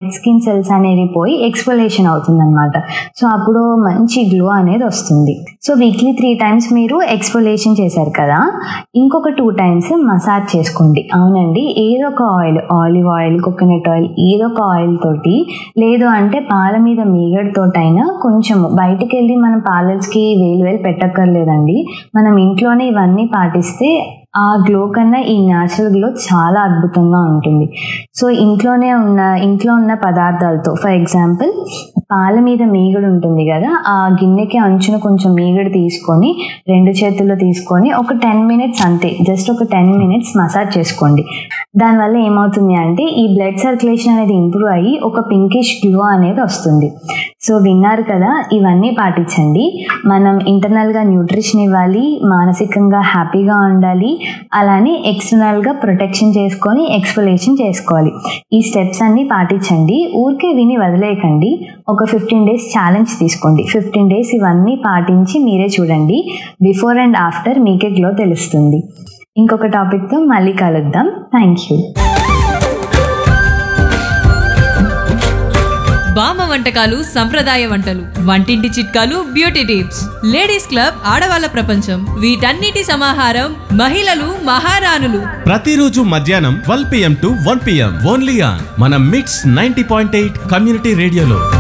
dead skin cells అనేవి పోయి ఎక్స్ఫోలేషన్ అవుతుంది అనమాట సో అప్పుడు మంచి గ్లో అనేది వస్తుంది సో వీక్లీ త్రీ టైమ్స్ మీరు ఎక్స్ఫోలేషన్ చేశారు కదా ఇంకొక టూ టైమ్స్ మసాజ్ చేసుకోండి అవునండి ఏదో ఒక oil olive oil coconut oil ఏదో ఒక ఆయిల్ తోటి లేదు అంటే పాల మీద మీగడతోటైనా కొంచెం బయటికి వెళ్ళి మనం పార్లర్స్కి వేలు వేలు పెట్టక్కర్లేదండి మనం ఇంట్లోనే ఇవన్నీ పాటిస్తే ఆ గ్లో కన్నా ఈ న్యాచురల్ గ్లో చాలా అద్భుతంగా ఉంటుంది సో ఇంట్లోనే ఉన్న ఇంట్లో ఉన్న పదార్థాలతో ఫర్ ఎగ్జాంపుల్ పాల మీద మీగడ ఉంటుంది కదా ఆ గిన్నెకి అంచున కొంచెం మీగడ తీసుకొని రెండు చేతుల్లో తీసుకొని ఒక టెన్ మినిట్స్ అంతే జస్ట్ ఒక టెన్ మినిట్స్ మసాజ్ చేసుకోండి దానివల్ల ఏమవుతుంది అంటే ఈ బ్లడ్ సర్క్యులేషన్ అనేది ఇంప్రూవ్ అయ్యి ఒక పింకిష్ గ్లో అనేది వస్తుంది సో విన్నారు కదా ఇవన్నీ పాటించండి మనం ఇంటర్నల్గా న్యూట్రిషన్ ఇవ్వాలి మానసికంగా హ్యాపీగా ఉండాలి అలానే ఎక్స్టర్నల్గా ప్రొటెక్షన్ చేసుకొని ఎక్స్ఫోలేషన్ చేసుకోవాలి ఈ స్టెప్స్ అన్నీ పాటించండి ఊరికే విని వదిలేయకండి ఒక ఫిఫ్టీన్ డేస్ ఛాలెంజ్ తీసుకోండి ఫిఫ్టీన్ డేస్ ఇవన్నీ పాటించి మీరే చూడండి బిఫోర్ అండ్ ఆఫ్టర్ మీకే గ్లో తెలుస్తుంది ఇంకొక టాపిక్తో మళ్ళీ కలుద్దాం థ్యాంక్ యూ బామ్మ వంటకాలు సంప్రదాయ వంటలు వంటింటి చిట్కాలు బ్యూటీ టిప్స్ లేడీస్ క్లబ్ ఆడవాళ్ళ ప్రపంచం వీటన్నిటి సమాహారం మహిళలు మహారాణులు ప్రతిరోజు మధ్యాహ్నం twelve PM to one PM only on మన MITS ninety point eight community రేడియోలో